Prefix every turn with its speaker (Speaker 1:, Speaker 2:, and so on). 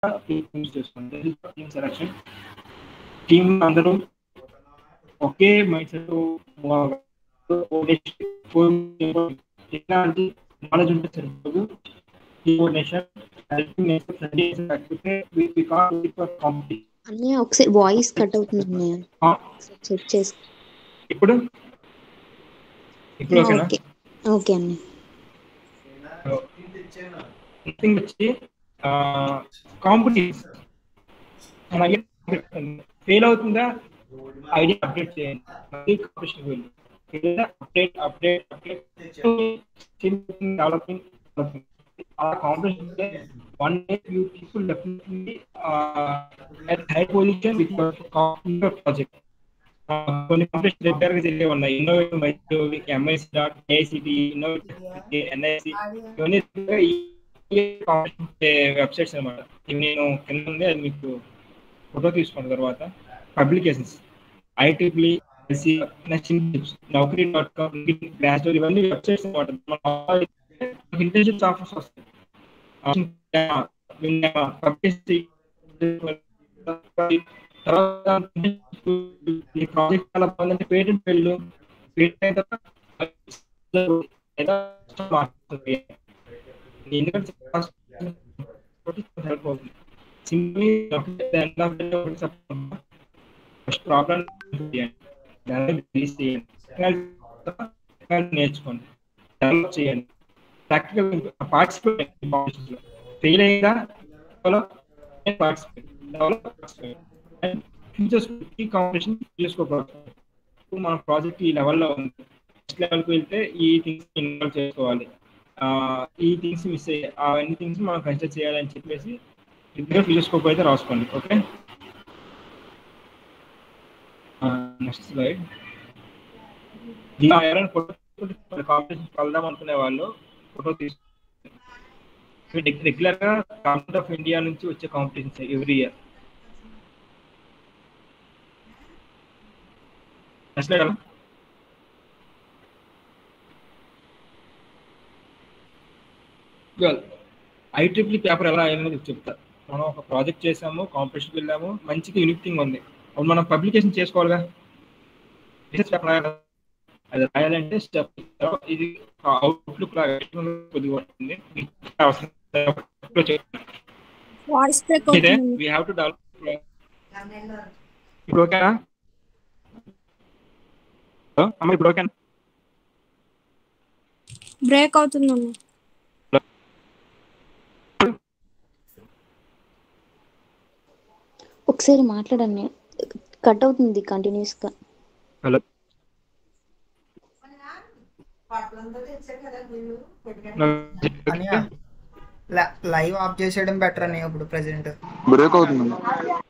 Speaker 1: team చేసుకోండి team selection team అందరూ ఒకే mind set ఎట్లా అంటే నాలెడ్జ్ ఉంటే సరిపోదు కోఆర్డినేషన్ హెల్పింగ్ నేచర్ లేకపోతే వి కాంట్ కాంపిటీ
Speaker 2: అన్నయ్య ఒకసారి వాయిస్ కట్ అవుతుంది అన్నయ్య చెక్ చేసి
Speaker 1: ఇప్పుడు ఇప్పుడు ఓకేనా
Speaker 2: ఓకే ఓకే అన్నయ్య
Speaker 1: నథింగ్ వచ్చి కాంపిటీషన్ అలాగే ఫెయిల్ అవుతుందా ఐడియా అప్డేట్ చేయండి మళ్ళీ కాంపిటీషన్ వెళ్ళి అప్డేట్ అప్డేట్ అప్డేట్ డెవలపింగ్ ఆ competition one day you people definitely at high position with project కొన్ని కాంపిటీషన్ రెగ్యులర్ గా జరిగే ఉన్నాయి innovative micro MIC dot AICTE innovative NIC ఇవన్నీ వెబ్సైట్స్ అనమాట ఇవి నేను కింద ఉంది అది మీకు ఫోటో తీసుకున్న తర్వాత పబ్లికేషన్స్ ఐట్రిప్లీ LC next Naukri dot com glassdoor ఇవన్నీ వెబ్సైట్స్ అనమాట ఇంటర్న్షిప్స్ ఆఫర్స్ వస్తాయి తర్వాత ఈ ప్రాజెక్ట్ చాలా బాగుందంటే పేటెంట్ వెళ్ళు పేటెంట్ అయిన తర్వాత మారుతుంది ఎందుకంటే హెల్ప్ అవుతుంది simply end of first problem దాన్ని రిలీజ్ చేయండి నేర్చుకోండి డెవలప్ చేయండి ప్రాక్టికల్ పార్టిసిపేట్ ఫెయిల్ అయిందా పార్టిసిపేట్ డెవలప్ అండ్ ఫ్యూచర్స్ ఈ కాంపిటీషన్ చేసుకోగలుగుతాం ఇప్పుడు మన ప్రాజెక్ట్ ఈ లెవెల్లో ఉంది నెక్స్ట్ లెవెల్కి వెళ్తే ఈ థింగ్స్ ఇన్వాల్వ్ చేసుకోవాలి ఈ థింగ్స్ మిస్ అయ్యాయి అవన్నీ థింగ్స్ మనం కన్సిడర్ చేయాలని చెప్పేసి ఇద్దరు ఫిలోస్కోప్ అయితే రాసుకోండి ఓకే నెక్స్ట్ స్లైడ్ ఎవరైనా ఫోటో కాంపిటీషన్ వెళ్దాం అనుకునే వాళ్ళు ఫోటో తీసుకు రెగ్యులర్ గా గవర్నమెంట్ ఆఫ్ ఇండియా నుంచి వచ్చే competitions every year next slide well ఐట్రిప్లీ పేపర్ ఎలా అయ్యాలని చెప్తా మనం ఒక ప్రాజెక్ట్ చేసాము కాంపిటీషన్కి వెళ్ళాము మంచిగా యూనిక్ థింగ్ ఉంది అప్పుడు మనం పబ్లికేషన్ చేసుకోవాలిగా రీసెర్చ్ పేపర్ రాయాలి అది రాయాలంటే స్టెప్ ఇది అవుట్లుక్ లాగా కొద్దిగా ఉంటుంది అవసరం
Speaker 3: వాయిస్ బ్రేక్
Speaker 1: అయితే
Speaker 3: అవుతుంది
Speaker 1: వీ హ్యావ్ టు డెవలప్ ఇప్పుడు ఓకేనా హలో అమ్మ ఇప్పుడు ఓకేనా
Speaker 3: బ్రేక్ అవుతుంది అన్న
Speaker 2: ఒకసారి మాట్లాడండి కట్ అవుతుంది కంటిన్యూస్ గా
Speaker 1: హలో
Speaker 4: అని లైవ్ ఆఫ్ చేసేయడం బెటర్ అని ఇప్పుడు ప్రెసెంట్
Speaker 5: బ్రేక్ అవుతుంది